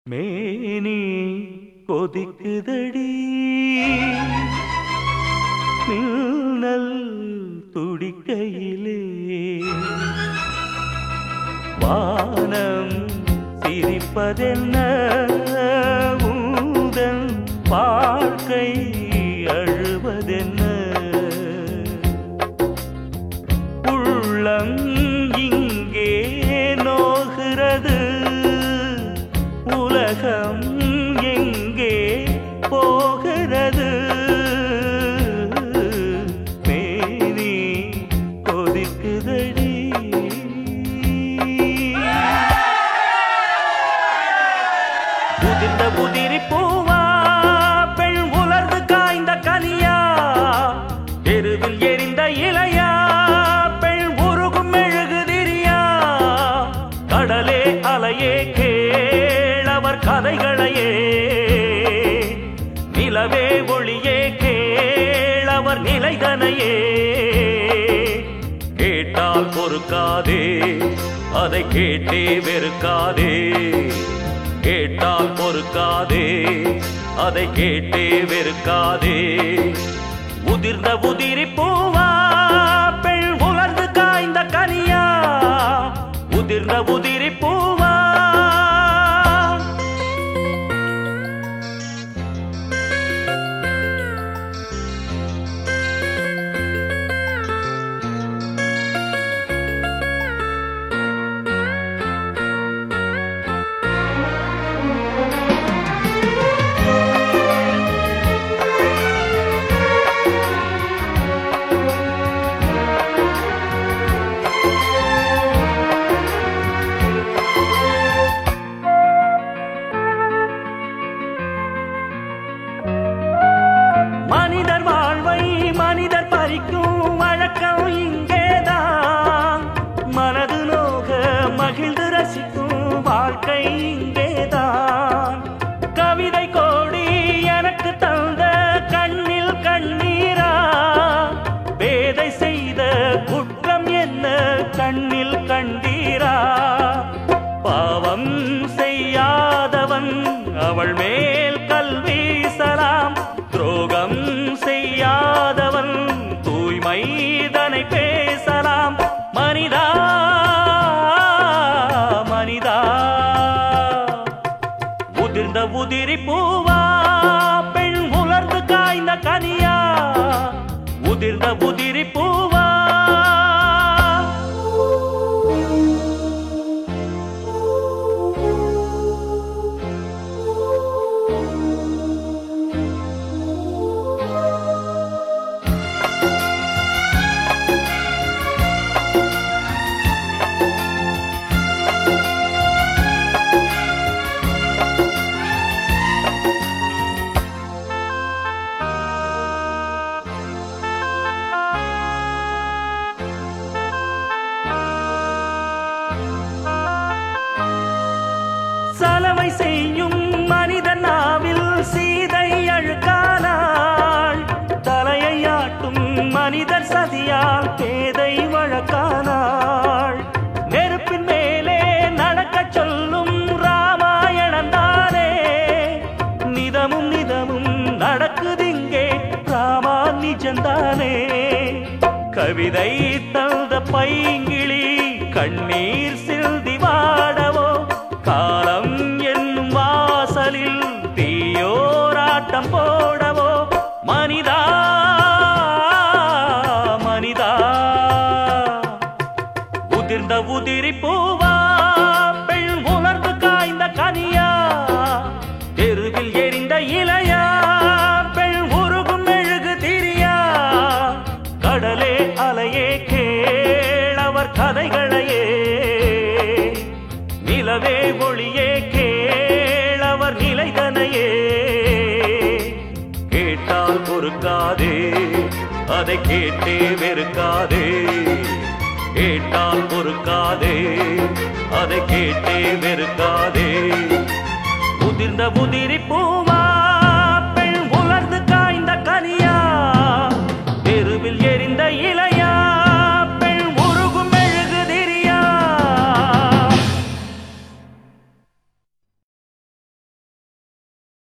மேனி கொதிக்குதடி மின்னல் துடிக்கையிலே வானம் சிரிப்பதென்ன உந்தன் வாழ்க்கை அழுவதென்ன உள்ளம் இங்கே நோகிறது உலகம் எங்கே போகிறது மேனி கொதிக்குதடி உதிர்ந்த உதிரி பூவா பெண் உலர்ந்து காய்ந்த கனியா தெருவில் எரிந்த இலையா பெண் உருகும் மெழுகுதிரியா கடலே அலையே கேளவர் கதைகளையே நிலவே ஒளியே கேளவர் நிலைதனையே கேட்டால் பொறுக்காதே அதை கேட்டே வெறுக்காதே கேட்டால் பொறுக்காதே அதை கேட்டே வெறுக்காதே உதிர்ந்த உதிரி பூவா பெண் உலர்ந்து காய்ந்த கனியா உதிர்ந்த உதிரி பூவா மனிதர் வாழ்வை மனிதர் பறிக்கும் வழக்கம் இங்கேதான் மனது நோக மகிழ்ந்து ரசிக்கும் வாழ்க்கை இங்கேதான் கவிதை கோடி எனக்கு தந்த கண்ணில் கண்ணீரா வேதை செய்த குற்றம் என்ன கண்ணில் கண்டீரா பாவம் செய்யாதவன் அவள் மேல் கல் வீசலாம் துரோகம் செய்யாதவன் தூய்மைதனை பேசலாம் மனிதா மனிதா உதிர்ந்த உதிரி பூவா பெண் உலர்ந்து காய்ந்த கனியா உதிர்ந்த உதிரி பூவா சலவை செய்யும் மனிதன் நாவில் சீதை அழுக்கானாள் தலையை ஆட்டும் மனிதர் சதியால் பேதை வழக்கானாள் நெருப்பின் மேலே நடக்கச் சொல்லும் ராமாயணம் தானே நிதமும் நிதமும் நடக்குதிங்கே ராமா நிஜந்தானே கவிதை தந்த பைங்கிளி கண்ணீர் சில்தி வாடவோ காலம் என்னும் வாசலில் தீயோராட்டம் போடவோ மனிதா மனிதா உதிர்ந்த உதிரி பூவா பெண் உலர்ந்து காய்ந்த கனியா தெருவில் எரிந்த இலையா பெண் உருகும் மெழுகு திரியா கடலே அலையே கேளவர் கதைகளையே நிலவே ஒளியே கேளவர் நிலைதனையே கேட்டால் பொறுக்காதே அதை கேட்டே வெறுக்காதே கேட்டால் பொறுக்காதே அதை கேட்டே வெறுக்காதே உதிர்ந்த உதிரி பூவா